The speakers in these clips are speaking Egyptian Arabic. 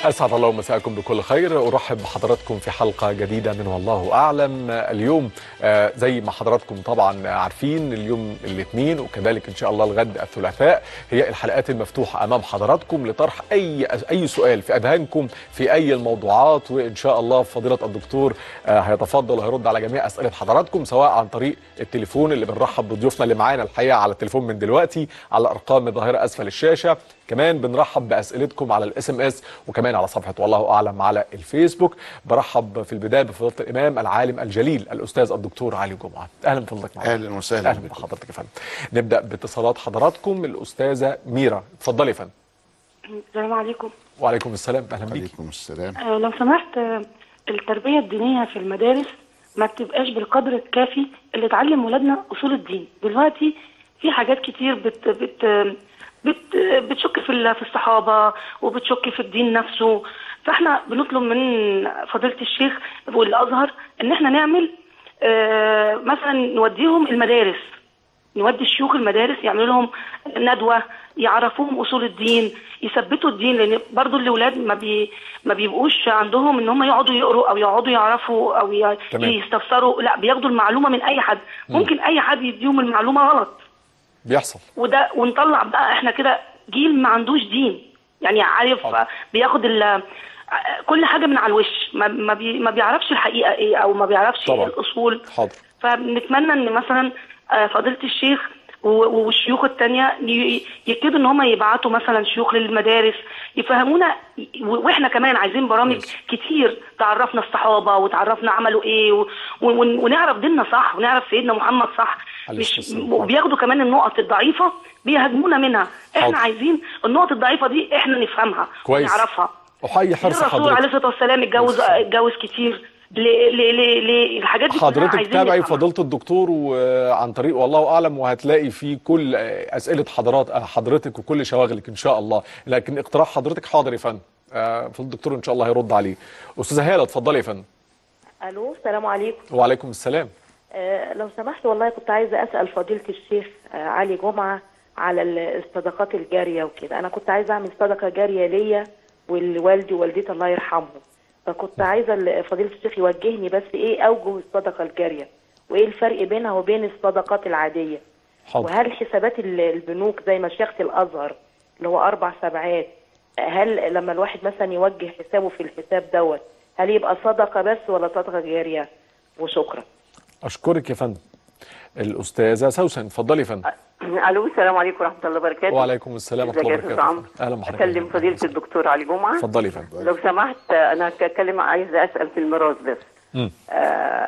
أسعد الله مساءكم بكل خير أرحب بحضراتكم في حلقة جديدة من والله أعلم اليوم آه، زي ما حضراتكم طبعا عارفين اليوم الاثنين وكذلك إن شاء الله الغد الثلاثاء هي الحلقات المفتوحة أمام حضراتكم لطرح أي أي سؤال في أذهانكم في أي الموضوعات وإن شاء الله فضيلة الدكتور آه، هيتفضل وهيرد على جميع أسئلة حضراتكم سواء عن طريق التليفون اللي بنرحب بضيوفنا اللي معانا الحقيقة على التليفون من دلوقتي على أرقام الظاهرة أسفل الشاشة كمان بنرحب باسئلتكم على الاس ام اس وكمان على صفحه والله اعلم على الفيسبوك برحب في البدايه بفضيله الامام العالم الجليل الاستاذ الدكتور علي جمعه اهلا بفضلك معنا اهلا وسهلا اهلا بحضرتك يا فندم نبدا باتصالات حضراتكم الاستاذه ميرا اتفضلي يا فندم السلام عليكم وعليكم السلام اهلا بيكي عليكم السلام آه، لو سمحت آه، التربية الدينية في المدارس ما بتبقاش بالقدر الكافي اللي تعلم ولادنا أصول الدين دلوقتي في حاجات كتير بت بت بت بتشك في ال- في الصحابة وبتشك في الدين نفسه فاحنا بنطلب من فضيلة الشيخ والأزهر إن احنا نعمل آه، مثلا نوديهم المدارس نودي الشيوخ المدارس يعملوا لهم ندوه يعرفوهم اصول الدين يثبتوا الدين لان برضو الاولاد ما بي ما بيبقوش عندهم ان هم يقعدوا يقروا او يقعدوا يعرفوا او ي- تمام. يستفسروا لا بياخدوا المعلومه من اي حد ممكن اي حد يديهم المعلومه غلط بيحصل وده ونطلع بقى احنا كده جيل ما عندوش دين يعني عارف حاضر. بياخد ال كل حاجه من على الوش ما ما, بي ما بيعرفش الحقيقه ايه او ما بيعرفش طبعا. ايه الاصول حاضر فبنتمنى ان مثلا آه، فضيله الشيخ و- والشيوخ التانية ي- يبتدوا ان هم يبعتوا مثلا شيوخ للمدارس يفهمونا و- واحنا كمان عايزين برامج ماشي. كتير تعرفنا الصحابه وتعرفنا عملوا ايه و- ون- ونعرف ديننا صح ونعرف سيدنا محمد صح عليه مش الصلاة والسلام. وبياخدوا كمان النقط الضعيفه بيهاجمونا منها حاضر. احنا عايزين النقط الضعيفه دي احنا نفهمها كويس. ونعرفها احيي حرص الرسول عليه حضرتك الصلاه والسلام اتجوز اتجوز كتير ليه ليه ليه ليه الحاجات دي كلها حضرتك عايزين تابعي نفهمها. فضيله الدكتور وعن طريق والله اعلم وهتلاقي في كل آه، اسئله حضرات آه، حضرتك وكل شواغلك ان شاء الله لكن اقتراح حضرتك حاضر يا فندم آه، فضيله الدكتور ان شاء الله هيرد عليه استاذه هاله اتفضلي يا فندم الو السلام عليكم وعليكم السلام آه لو سمحت والله كنت عايزه اسال فضيله الشيخ آه علي جمعه على ال- الصدقات الجاريه وكده انا كنت عايزه اعمل صدقه جاريه ليا ولوالدي ووالدتي الله يرحمهم فكنت عايزه ال- فضيله الشيخ يوجهني بس ايه اوجه الصدقه الجاريه وايه الفرق بينها وبين الصدقات العاديه حاضر وهل حسابات ال- البنوك زي مشيخه الازهر اللي هو اربع سبعات هل لما الواحد مثلا يوجه حسابه في الحساب دوت هل يبقى صدقه بس ولا صدقه جاريه وشكرا اشكرك يا فندم الاستاذه سوسن اتفضلي يا فندم الو السلام عليكم ورحمه الله وبركاته وعليكم السلام ورحمه ازيك الله يا استاذ وبركاته عمرو اهلا بحضرتك اكلم فضيله الدكتور علي جمعه اتفضلي يا فندم لو سمحت انا اتكلم عايزه اسال في الميراث بس مم. آه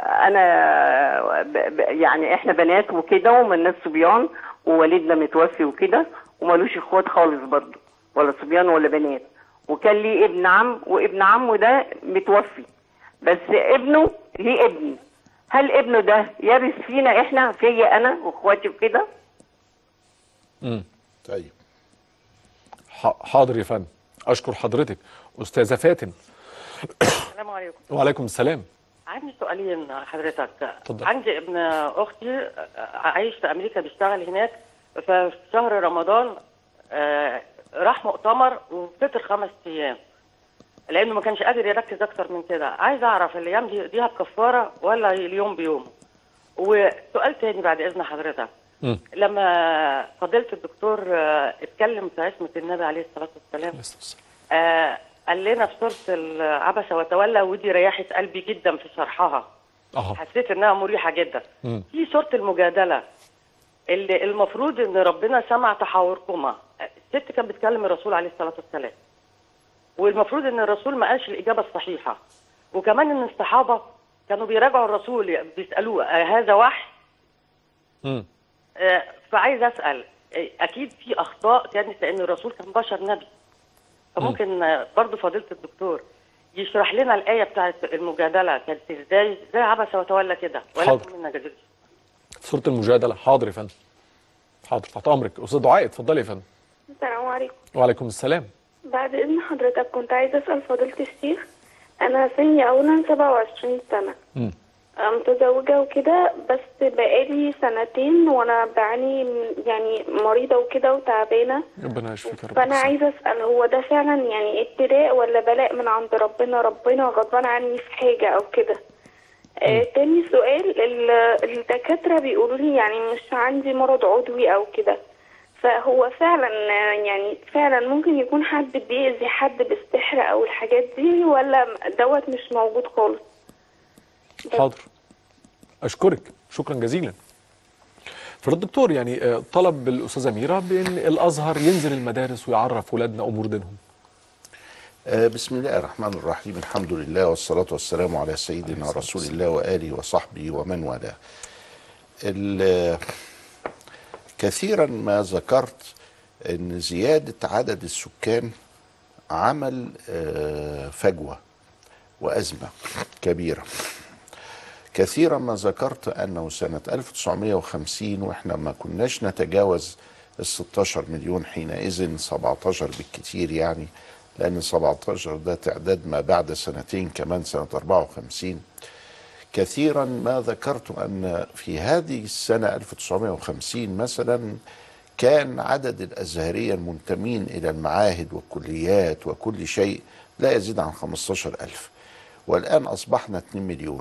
انا ب ب يعني احنا بنات وكده ومالناش صبيان ووالدنا متوفي وكده ومالوش اخوات خالص برضه ولا صبيان ولا بنات وكان لي ابن عم وابن عمه ده متوفي بس ابنه ليه ابن هل ابنه ده يرث فينا احنا فيا انا واخواتي وكده مم. طيب ح- حاضر يا فندم اشكر حضرتك استاذه فاتن السلام عليكم وعليكم السلام عندي سؤالين حضرتك اتفضل. عندي ابن اختي عايش في امريكا بيشتغل هناك ففي شهر رمضان آه، راح مؤتمر وفطر خمس ايام لانه ما كانش قادر يركز اكتر من كده عايز اعرف الايام دي ديها بكفاره ولا اليوم بيوم وسؤال تاني بعد اذن حضرتك مم. لما فضيله الدكتور آه، اتكلم في عصمه النبي عليه الصلاه والسلام آه قال لنا في سورة العبس وتولى ودي ريحت قلبي جدا في شرحها اه حسيت انها مريحة جدا مم. في سورة المجادلة اللي المفروض ان ربنا سمع تحاوركما الست كانت بتكلم الرسول عليه الصلاة والسلام والمفروض ان الرسول ما قالش الإجابة الصحيحة وكمان ان الصحابة كانوا بيراجعوا الرسول بيسألوه آه هذا وحي مم. آه، فعايز اسال آه، اكيد في اخطاء كانت لان الرسول كان بشر نبي فممكن آه، برضه فضيله الدكتور يشرح لنا الايه بتاعت المجادله كانت ازاي ازاي عبس وتولى كده حاضر. ولكن منا جزيل سوره المجادله حاضر يا فندم حاضر تحت امرك استاذ دعاء اتفضلي يا فندم السلام عليكم وعليكم السلام بعد إذن حضرتك كنت عايزة أسأل فضيلة الشيخ أنا سني أولا 27 سنة مم. متزوجة وكده بس بقالي سنتين وانا بعاني من- يعني مريضة وكده وتعبانة ربنا يشفيك يا رب فانا عايزة اسأل هو ده فعلا يعني ابتلاء ولا بلاء من عند ربنا ربنا غضبان عني في حاجة او كده آه تاني سؤال ال- الدكاترة بيقولوا لي يعني مش عندي مرض عضوي او كده فهو فعلا آه، يعني فعلا ممكن يكون حد بيأذي حد بالسحر او الحاجات دي ولا دوت مش موجود خالص حاضر اشكرك شكرا جزيلا فالدكتور يعني آه، طلب الاستاذه ميرا بان الازهر ينزل المدارس ويعرف ولادنا امور دينهم آه، بسم الله الرحمن الرحيم الحمد لله والصلاة والسلام على سيدنا رسول الله وآله وصحبه ومن والاه ال- كثيرا ما ذكرت أن زيادة عدد السكان عمل آه، فجوة وأزمة كبيرة كثيرا ما ذكرت أنه سنة 1950 وإحنا ما كناش نتجاوز ال 16 مليون حينئذ 17 بالكتير يعني لأن 17 ده تعداد ما بعد سنتين كمان سنة 54 كثيرا ما ذكرت أن في هذه السنة 1950 مثلا كان عدد الأزهرية المنتمين إلى المعاهد والكليات وكل شيء لا يزيد عن 15 ألف والآن أصبحنا 2 مليون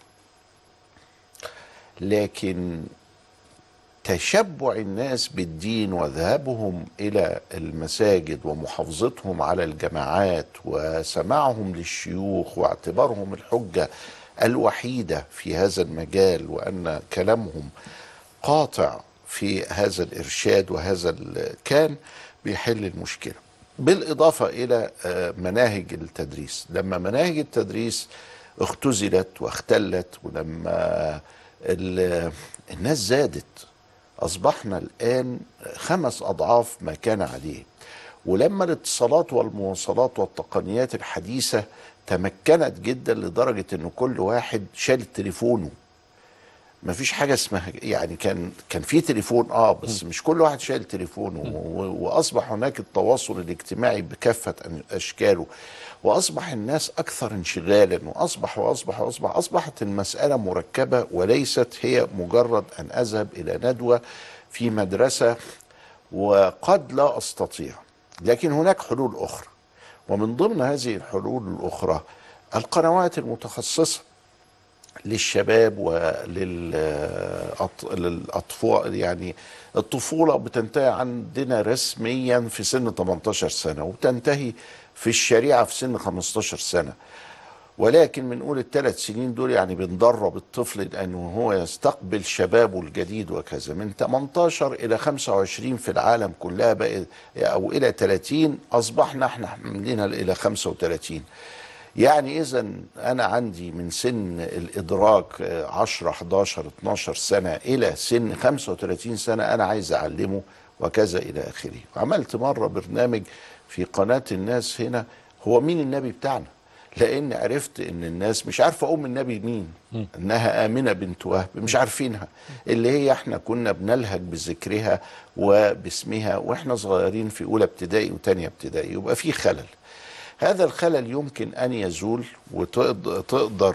لكن تشبع الناس بالدين وذهابهم الى المساجد ومحافظتهم على الجماعات وسماعهم للشيوخ واعتبارهم الحجه الوحيده في هذا المجال وان كلامهم قاطع في هذا الارشاد وهذا ال- كان بيحل المشكله بالاضافه الى آه، مناهج التدريس لما مناهج التدريس اختزلت واختلت ولما ال- الناس زادت اصبحنا الان خمس اضعاف ما كان عليه ولما الاتصالات والمواصلات والتقنيات الحديثه تمكنت جدا لدرجه ان كل واحد شال تليفونه ما فيش حاجه اسمها يعني كان كان في تليفون اه بس مش كل واحد شايل تليفونه و- واصبح هناك التواصل الاجتماعي بكافه أن- اشكاله واصبح الناس اكثر انشغالا واصبح واصبح واصبح اصبحت المساله مركبه وليست هي مجرد ان اذهب الى ندوه في مدرسه وقد لا استطيع لكن هناك حلول اخرى ومن ضمن هذه الحلول الاخرى القنوات المتخصصه للشباب وللأطفال يعني الطفولة بتنتهي عندنا رسميا في سن 18 سنة وبتنتهي في الشريعة في سن 15 سنة ولكن بنقول الثلاث سنين دول يعني بندرب الطفل لأنه هو يستقبل شبابه الجديد وكذا من 18 إلى 25 في العالم كلها بقى أو إلى 30 أصبحنا احنا عاملينها إلى 35 يعني اذا انا عندي من سن الادراك آه، 10 11 12 سنه الى سن 35 سنه انا عايز اعلمه وكذا الى اخره عملت مره برنامج في قناه الناس هنا هو مين النبي بتاعنا لان عرفت ان الناس مش عارفه ام النبي مين انها امنه بنت وهب مش عارفينها اللي هي احنا كنا بنلهج بذكرها وباسمها واحنا صغيرين في اولى ابتدائي وثانيه ابتدائي يبقى في خلل هذا الخلل يمكن ان يزول وتقدر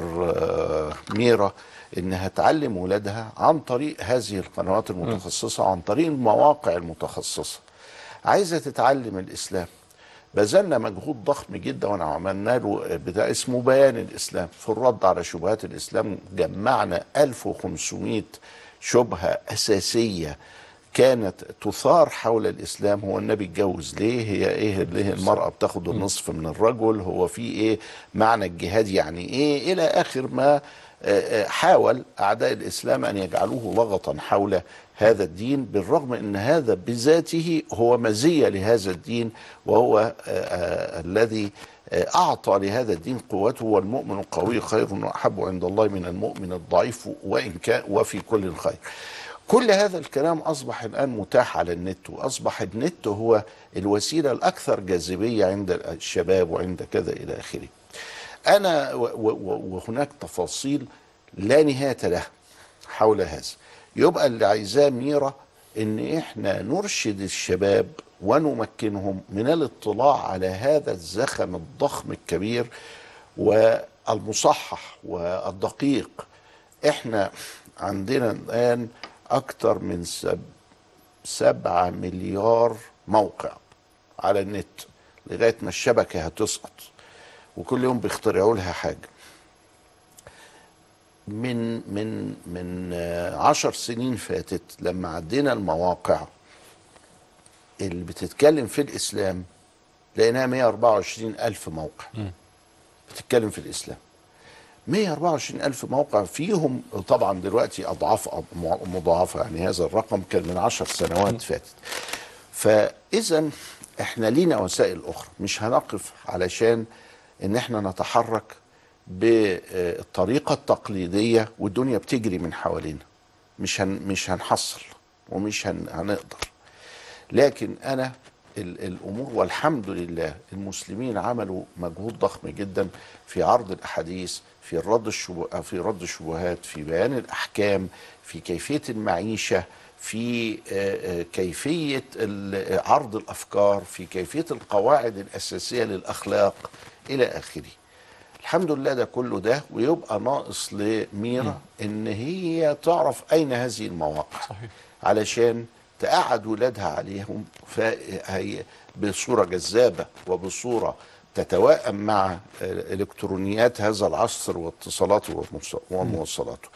ميرا انها تعلم ولادها عن طريق هذه القنوات المتخصصه عن طريق المواقع المتخصصه عايزه تتعلم الاسلام بذلنا مجهود ضخم جدا وانا عملنا له بتاع اسمه بيان الاسلام في الرد على شبهات الاسلام جمعنا 1500 شبهه اساسيه كانت تثار حول الاسلام هو النبي اتجوز ليه هي ايه ليه المراه بتاخد النصف من الرجل هو في ايه معنى الجهاد يعني ايه الى اخر ما آه، آه، حاول اعداء الاسلام ان يجعلوه لغطا حول هذا الدين بالرغم ان هذا بذاته هو مزيه لهذا الدين وهو آه، آه، الذي آه، اعطى لهذا الدين قوته والمؤمن القوي خير واحب عند الله من المؤمن الضعيف وان كان وفي كل خير. كل هذا الكلام اصبح الان متاح على النت واصبح النت هو الوسيله الاكثر جاذبيه عند الشباب وعند كذا الى اخره. انا و- و- وهناك تفاصيل لا نهايه لها حول هذا. يبقى اللي عايزاه ميرا ان احنا نرشد الشباب ونمكنهم من الاطلاع على هذا الزخم الضخم الكبير والمصحح والدقيق احنا عندنا الان اكتر من سب سبعة مليار موقع على النت لغايه ما الشبكه هتسقط وكل يوم بيخترعوا لها حاجه من من من آه، عشر سنين فاتت لما عدينا المواقع اللي بتتكلم في الاسلام لقيناها 124 الف موقع بتتكلم في الاسلام 124 ألف موقع فيهم طبعا دلوقتي أضعاف أض- مضاعفة يعني هذا الرقم كان من عشر سنوات فاتت فإذا احنا لينا وسائل أخرى مش هنقف علشان إن احنا نتحرك بالطريقة التقليدية والدنيا بتجري من حوالينا مش هن مش هنحصل ومش هن هنقدر لكن انا ال- الامور والحمد لله المسلمين عملوا مجهود ضخم جدا في عرض الاحاديث في الرد الشبه في رد الشبهات في بيان الاحكام في كيفيه المعيشه في آه، آه، كيفيه ال- عرض الافكار في كيفيه القواعد الاساسيه للاخلاق الى اخره الحمد لله ده كله ده ويبقى ناقص لميرا ان هي تعرف اين هذه المواقع صحيح. علشان تقعد ولادها عليهم فهي بصوره جذابه وبصوره تتوائم مع آه، الكترونيات هذا العصر واتصالاته والموص- ومواصلاته.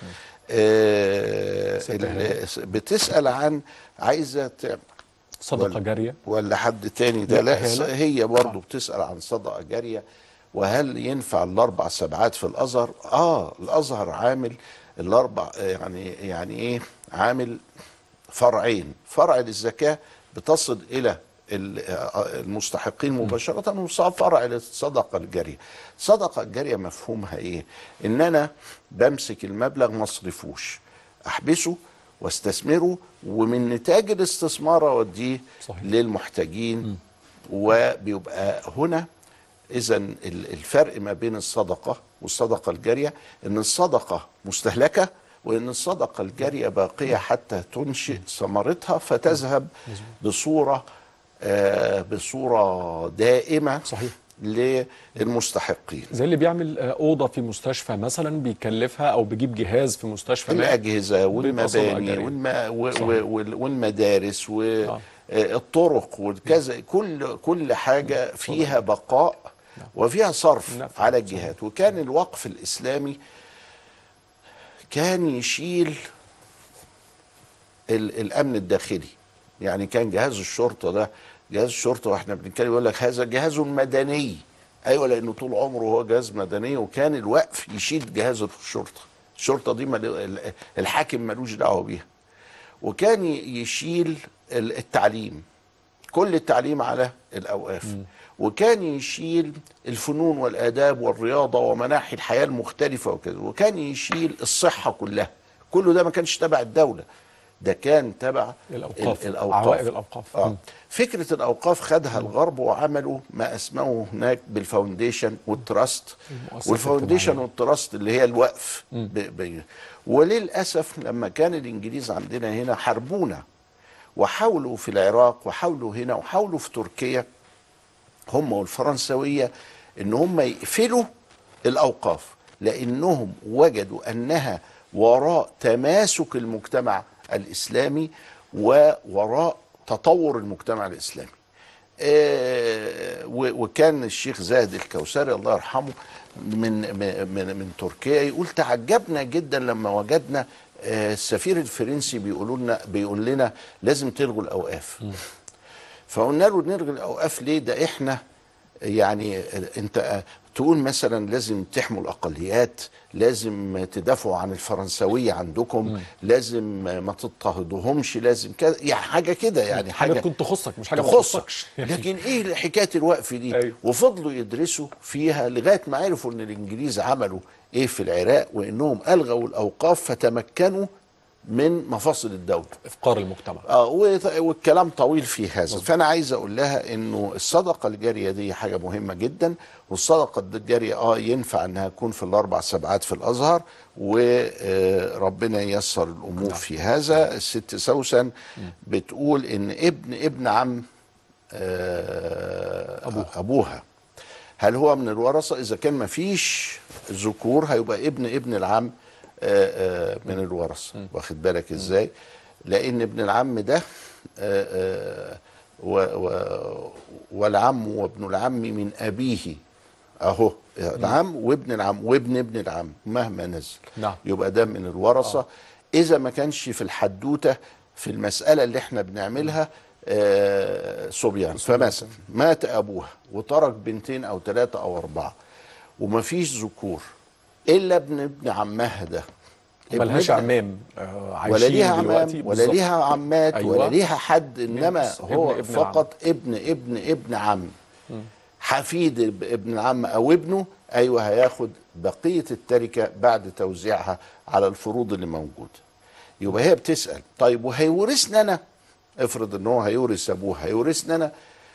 آه، ال- بتسال عن عايزه تعمل صدقه ولا- جاريه ولا حد تاني ده لا، لا هي لا. هي برضه بتسأل عن صدقة جارية وهل ينفع الأربع سبعات في الأزهر؟ آه الأزهر عامل الأربع يعني يعني إيه؟ عامل فرعين، فرع للزكاة بتصل إلى ال- المستحقين مباشرة وفرع للصدقة الجارية. الصدقة الجارية مفهومها إيه؟ إن أنا بمسك المبلغ ما أصرفوش أحبسه واستثمره ومن نتاج الاستثمار أوديه صحيح. للمحتاجين وبيبقى هنا اذا الفرق ما بين الصدقه والصدقه الجاريه ان الصدقه مستهلكه وان الصدقه الجاريه باقيه حتى تنشئ ثمرتها فتذهب بصوره آه بصوره دائمه صحيح. للمستحقين زي اللي بيعمل آه، اوضه في مستشفى مثلا بيكلفها او بيجيب جهاز في مستشفى ما الاجهزه بيبقى صدقة والمباني جارية. والما و صحيح. و وال- والمدارس آه. والطرق والكذا كل كل حاجه فيها بقاء وفيها صرف نفع. على الجهات وكان الوقف الاسلامي كان يشيل ال- الامن الداخلي يعني كان جهاز الشرطه ده جهاز الشرطه واحنا بنتكلم يقول لك هذا جهاز مدني ايوه لانه طول عمره هو جهاز مدني وكان الوقف يشيل جهاز الشرطه الشرطه دي مل- ال- الحاكم ملوش دعوه بيها وكان ي- يشيل ال- التعليم كل التعليم على الاوقاف وكان يشيل الفنون والاداب والرياضه ومناحي الحياه المختلفه وكذا وكان يشيل الصحه كلها كله ده ما كانش تبع الدوله ده كان تبع الأوقاف. ال- الاوقاف عوائد الأوقاف. آه. مم. فكره الاوقاف خدها الغرب وعملوا ما اسموه هناك بالفاونديشن والتراست المؤسسة والفاونديشن الاجتماعية. والتراست اللي هي الوقف ب... ب... وللاسف لما كان الانجليز عندنا هنا حاربونا وحاولوا في العراق وحاولوا هنا وحاولوا في تركيا هم والفرنسويه ان هم يقفلوا الاوقاف لانهم وجدوا انها وراء تماسك المجتمع الاسلامي ووراء تطور المجتمع الاسلامي آه، و- وكان الشيخ زاهد الكوثري الله يرحمه من من من تركيا يقول تعجبنا جدا لما وجدنا آه، السفير الفرنسي بيقولوا لنا بيقول لنا لازم تلغوا الاوقاف فقلنا له نلغي الاوقاف ليه ده احنا يعني انت تقول مثلا لازم تحموا الاقليات لازم تدافعوا عن الفرنسويه عندكم لازم ما تضطهدوهمش لازم كذا يعني حاجه كده يعني حاجه حاجه تكون تخصك مش حاجه ما تخصك تخصكش لكن ايه حكايه الوقف دي أيوة. وفضلوا يدرسوا فيها لغايه ما عرفوا ان الانجليز عملوا ايه في العراق وانهم الغوا الاوقاف فتمكنوا من مفاصل الدوله افقار المجتمع اه وط- والكلام طويل في هذا فانا عايز اقول لها انه الصدقه الجاريه دي حاجه مهمه جدا والصدقه الجاريه اه ينفع انها تكون في الاربع سبعات في الازهر وربنا ييسر الامور في هذا الست سوسن بتقول ان ابن ابن عم آه أبوها. ابوها هل هو من الورثه اذا كان ما فيش ذكور هيبقى ابن ابن العم آه، آه، من الورثه واخد بالك ازاي لان ابن العم ده آه، آه، و- و- والعم وابن العم من ابيه اهو العم وابن العم وابن ابن العم مهما نزل نعم. يبقى ده من الورثه اذا ما كانش في الحدوته في المساله اللي احنا بنعملها آه، صبيان فمثلا مات ابوها وترك بنتين او ثلاثه او اربعه وما فيش ذكور الا ابن ابن عمها ده ابن ملهاش ابن- عمام آه، عايشين ولا ليها دلوقتي عمام ولا بالظبط. ليها عمات أيوة. ولا ليها حد انما بس هو ابن ابن فقط ابن ابن ابن عم حفيد اب- ابن العم او ابنه ايوه هياخد بقيه التركه بعد توزيعها على الفروض اللي موجوده يبقى هي بتسال طيب وهيورثني انا افرض ان هو هيورث ابوه هيورثني انا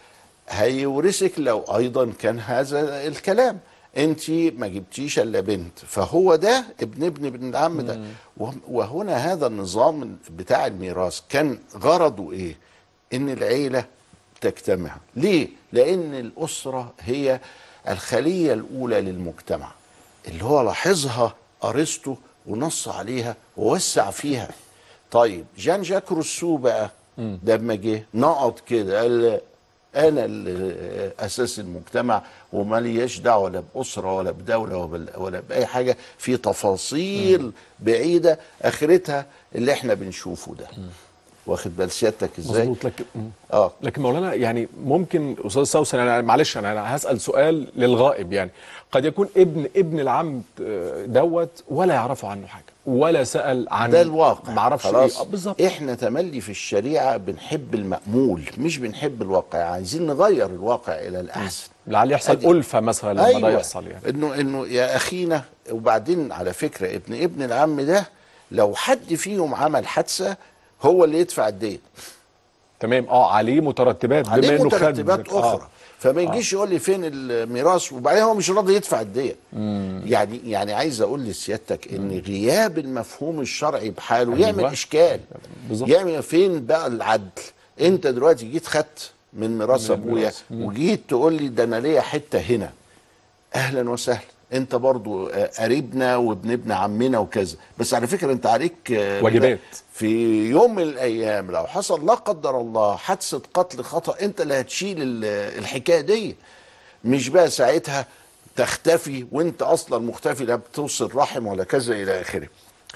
هيورثك لو ايضا كان هذا الكلام انت ما جبتيش الا بنت فهو ده ابن ابن ابن العم ده وه- وهنا هذا النظام بتاع الميراث كان غرضه ايه ان العيله تجتمع ليه لان الاسره هي الخليه الاولى للمجتمع اللي هو لاحظها ارسطو ونص عليها ووسع فيها طيب جان جاك روسو بقى لما جه نقط كده قال انا ال- اساس المجتمع وما لياش دعوه لا باسره ولا بدوله ولا- ولا باي حاجه في تفاصيل بعيده اخرتها اللي احنا بنشوفه ده واخد بال سيادتك ازاي مظبوط لكن مم. اه لكن مولانا يعني ممكن استاذ سوسن انا معلش انا أنا هسال سؤال للغائب يعني قد يكون ابن ابن العم آه، دوت ولا يعرفوا عنه حاجه ولا سال عن ده الواقع ما اعرفش خلاص ايه آه، بالظبط احنا تملي في الشريعه بنحب المأمول مش بنحب الواقع عايزين نغير الواقع الى الاحسن لعل يحصل أدي- الفه مثلا لما أيوة. ده يحصل يعني انه انه يا اخينا وبعدين على فكره ابن ابن العم ده لو حد فيهم عمل حادثه هو اللي يدفع الدين تمام اه عليه مترتبات بما عليه انه خد مترتبات آه. اخرى فما يجيش يقول لي فين الميراث وبعدين هو مش راضي يدفع الدين يعني يعني عايز اقول لسيادتك ان غياب المفهوم الشرعي بحاله أيوة. يعمل اشكال بالظبط. يعمل فين بقى العدل انت دلوقتي جيت خدت من ميراث من ابويا الميراث. وجيت تقول لي ده انا ليا حته هنا اهلا وسهلا انت برضو آه، قريبنا وابن ابن عمنا وكذا بس على فكره انت عليك آه، واجبات. في يوم من الايام لو حصل لا قدر الله حادثه قتل خطا انت اللي هتشيل ال- الحكايه دي مش بقى ساعتها تختفي وانت اصلا مختفي لا بتوصل رحم ولا كذا الى اخره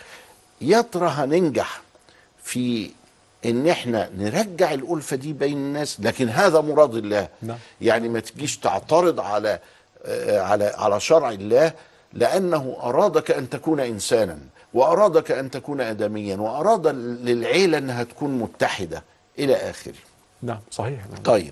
يا ترى هننجح في ان احنا نرجع الالفه دي بين الناس لكن هذا مراد الله نعم. يعني ما تجيش تعترض على آه، على على شرع الله لانه ارادك ان تكون انسانا وارادك ان تكون ادميا واراد للعيله انها تكون متحده الى اخره نعم صحيح نعم. طيب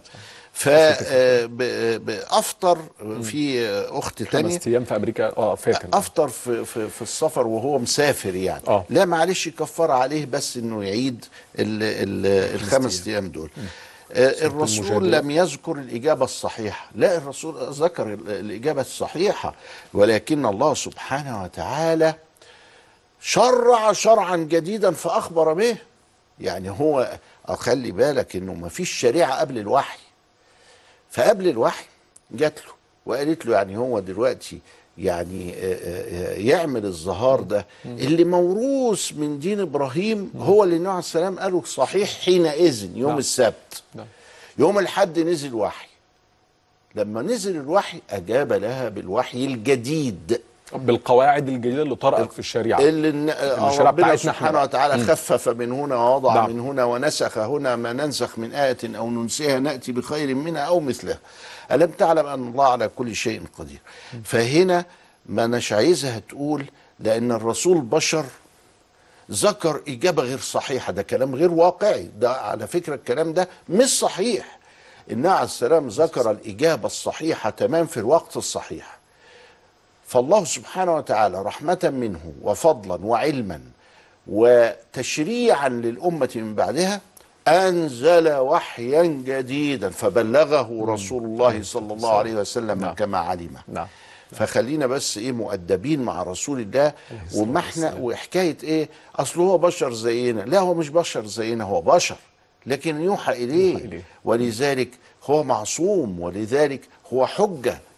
فافطر في آه، اخت تانية خمس ايام في امريكا اه فاكر افطر في, في, في السفر وهو مسافر يعني آه. لا معلش كفر عليه بس انه يعيد ال ال الخمس ايام دول آه، الرسول المجادلة. لم يذكر الإجابة الصحيحة لا الرسول ذكر ال- الإجابة الصحيحة ولكن الله سبحانه وتعالى شرع شرعا جديدا فأخبر به يعني هو خلي بالك انه ما فيش شريعة قبل الوحي فقبل الوحي جات له وقالت له يعني هو دلوقتي يعني آه، آه، آه، يعمل الظهار ده اللي موروث من دين ابراهيم هو اللي النبي عليه السلام قاله صحيح حينئذ يوم نعم. السبت نعم. يوم الحد نزل وحي لما نزل الوحي اجاب لها بالوحي الجديد بالقواعد الجديده اللي طرأت في الشريعه اللي الن- آه، الشريعة ربنا بتاعتنا احنا سبحانه بقى. وتعالى خفف من هنا ووضع نعم. من هنا ونسخ هنا ما ننسخ من آية أو ننسيها نأتي بخير منها أو مثلها ألم تعلم أن الله على كل شيء قدير فهنا ما أناش عايزها تقول لأن الرسول بشر ذكر إجابة غير صحيحة ده كلام غير واقعي ده على فكرة الكلام ده مش صحيح النبي عليه السلام ذكر الإجابة الصحيحة تمام في الوقت الصحيح فالله سبحانه وتعالى رحمة منه وفضلا وعلما وتشريعا للأمة من بعدها أنزل وحيا جديدا فبلغه رسول الله صلى الله عليه وسلم نعم. كما علم نعم فخلينا بس ايه مؤدبين مع رسول الله وما احنا وحكايه ايه اصل هو بشر زينا لا هو مش بشر زينا هو بشر لكن يوحى اليه إليه. ولذلك هو معصوم ولذلك هو حجه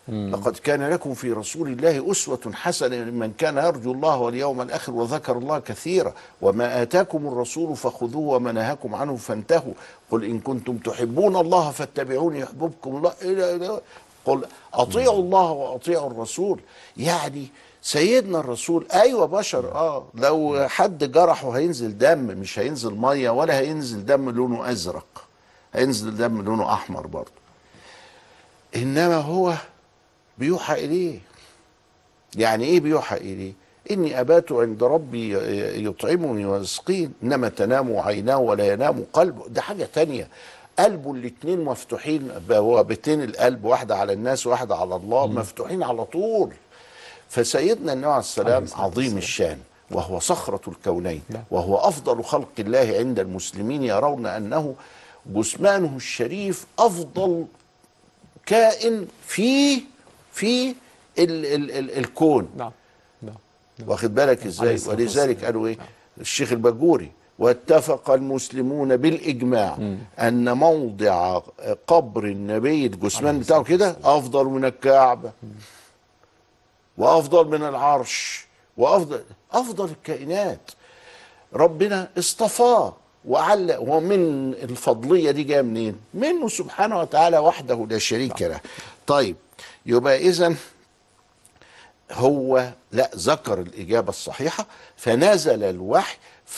لقد كان لكم في رسول الله أسوة حسنة لمن كان يرجو الله واليوم الآخر وذكر الله كثيرا وما آتاكم الرسول فخذوه وما نهاكم عنه فانتهوا قل إن كنتم تحبون الله فاتبعوني يحببكم الله إلى إلى قل أطيعوا الله وأطيعوا الرسول يعني سيدنا الرسول ايوه بشر اه لو حد جرحه هينزل دم مش هينزل ميه ولا هينزل دم لونه ازرق هينزل دم لونه احمر برضه انما هو بيوحى اليه يعني ايه بيوحى اليه اني ابات عند ربي يطعمني ويسقين انما تنام عيناه ولا ينام قلبه ده حاجه تانية قلبه الاتنين مفتوحين بوابتين القلب واحده على الناس واحده على الله مفتوحين على طول فسيدنا النبي عليه السلام عظيم الشان وهو صخرة الكونين نعم. وهو أفضل خلق الله عند المسلمين يرون أنه جسمانه الشريف أفضل كائن في في ال ال ال الكون نعم نعم واخد بالك عليه ازاي الصلاة ولذلك والسلام. قالوا ايه الشيخ البجوري واتفق المسلمون بالاجماع ان موضع قبر النبي الجثمان بتاعه كده افضل من الكعبه وافضل من العرش وافضل افضل الكائنات ربنا اصطفاه وعلق ومن الفضليه دي جايه منين؟ منه سبحانه وتعالى وحده لا شريك له. طيب يبقى اذا هو لا ذكر الإجابة الصحيحة فنزل الوحي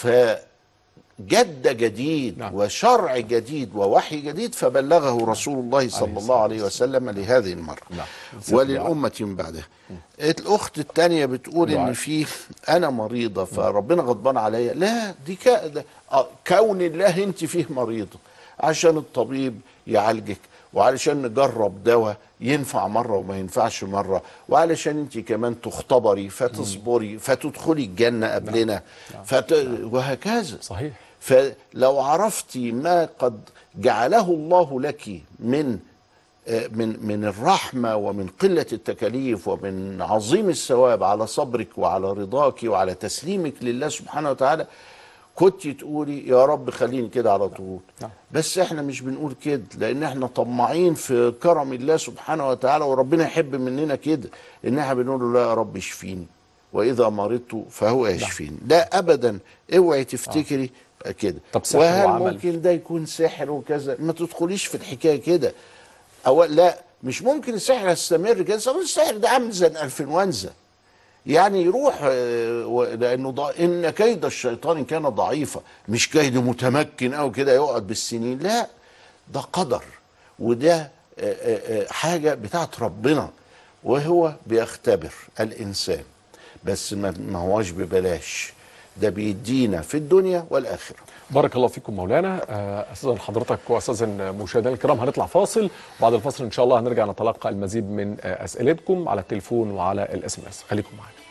فجد جديد نعم. وشرع جديد ووحي جديد فبلغه رسول الله صلى الله الصلاة عليه وسلم لهذه المرة نعم. وللأمة من بعدها الأخت الثانية بتقول إن دعاء. في أنا مريضة فربنا غضبان عليا لا دي كا- ده- آه، كون الله أنت فيه مريضة عشان الطبيب يعالجك وعلشان نجرب دواء ينفع مرة وما ينفعش مرة وعلشان انت كمان تختبري فتصبري فتدخلي الجنة قبلنا فت... وهكذا صحيح فلو عرفتي ما قد جعله الله لك من آه، من من الرحمه ومن قله التكاليف ومن عظيم الثواب على صبرك وعلى رضاك وعلى تسليمك لله سبحانه وتعالى كنت تقولي يا رب خليني كده على طول نعم. بس احنا مش بنقول كده لان احنا طماعين في كرم الله سبحانه وتعالى وربنا يحب مننا كده ان احنا بنقول له لا يا رب اشفيني واذا مرضت فهو يشفيني لا ابدا اوعي تفتكري كده طب سحر وهل وعمل؟ ممكن ده يكون سحر وكذا ما تدخليش في الحكايه كده أو لا مش ممكن السحر يستمر كده أصل السحر ده عامل زي الانفلونزا يعني يروح آه، و- لانه ضع... ان كيد الشيطان كان ضعيفا مش كيد متمكن او كده يقعد بالسنين لا ده قدر وده آه، آه، آه، حاجه بتاعت ربنا وهو بيختبر الانسان بس ما ما هواش ببلاش ده بيدينا في الدنيا والاخره بارك الله فيكم مولانا آه، استاذن حضرتك واستاذن مشاهدينا الكرام هنطلع فاصل وبعد الفاصل ان شاء الله هنرجع نتلقى المزيد من آه، اسئلتكم على التليفون وعلى الاس ام اس خليكم معانا